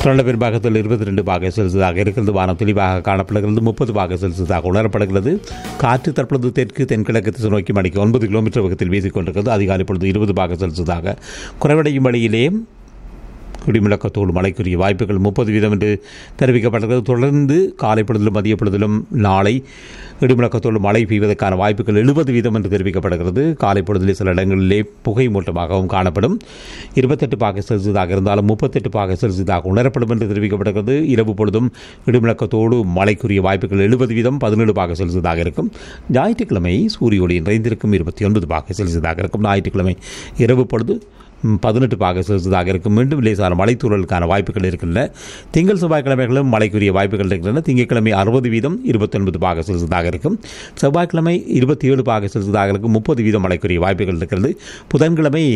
சுரண்ட பெரும்பாகத்தில் இருபத்தி ரெண்டு பாக செல்சியஸாக இருக்கிறது வானம் தெளிவாக காணப்படுகிறது முப்பது பாக செல்சியஸாக உணரப்படுகிறது காற்று தற்பொழுது தெற்கு தென்கிழக்கு திசை நோக்கி மணிக்கு ஒன்பது கிலோமீட்டர் வேகத்தில் வீசிக்கொண்டிருக்கிறது அதிகாலை பொழுது இருபது பாக செல்சியஸாக குறைவடையும் வழியிலே குடிமுழக்கத்தோடு மழைக்குரிய வாய்ப்புகள் முப்பது வீதம் என்று தெரிவிக்கப்பட்டிருக்கிறது தொடர்ந்து காலை பொழுதிலும் மதிய பொழுதிலும் நாளை இடிமுழக்கத்தோடு மழை பெய்வதற்கான வாய்ப்புகள் எழுபது வீதம் என்று தெரிவிக்கப்படுகிறது காலை பொழுதிலே சில இடங்களிலே புகை மூட்டமாகவும் காணப்படும் இருபத்தெட்டு பாக செல்சியஸாக இருந்தாலும் முப்பத்தெட்டு பாக செல்சியஸாக உணரப்படும் என்று தெரிவிக்கப்படுகிறது இரவு பொழுதும் இடிமுழக்கத்தோடு மழைக்குரிய வாய்ப்புகள் எழுபது வீதம் பதினேழு பாக செல்சியஸாக இருக்கும் ஞாயிற்றுக்கிழமை சூரிய ஒளி நிறைந்திருக்கும் இருபத்தி ஒன்பது பாக செல்சியஸாக இருக்கும் ஞாயிற்றுக்கிழமை இரவு பொழுது பதினெட்டு பாக செல்சியஸாக இருக்கும் மீண்டும் லேசான மழைத்தூழலுக்கான வாய்ப்புகள் இருக்கின்றன திங்கள் செவ்வாய்க்கிழமைகளும் மழைக்குரிய வாய்ப்புகள் இருக்கின்றன திங்கட்கிழமை அறுபது வீதம் இருபத்தொன்பது பாக செல்சியஸாக இருக்கும் செவ்வாய்க்கிழமை இருபத்தி ஏழு பாக செல்சியஸாக இருக்கும் முப்பது வீதம் மழைக்குரிய வாய்ப்புகள் இருக்கிறது புதன்கிழமை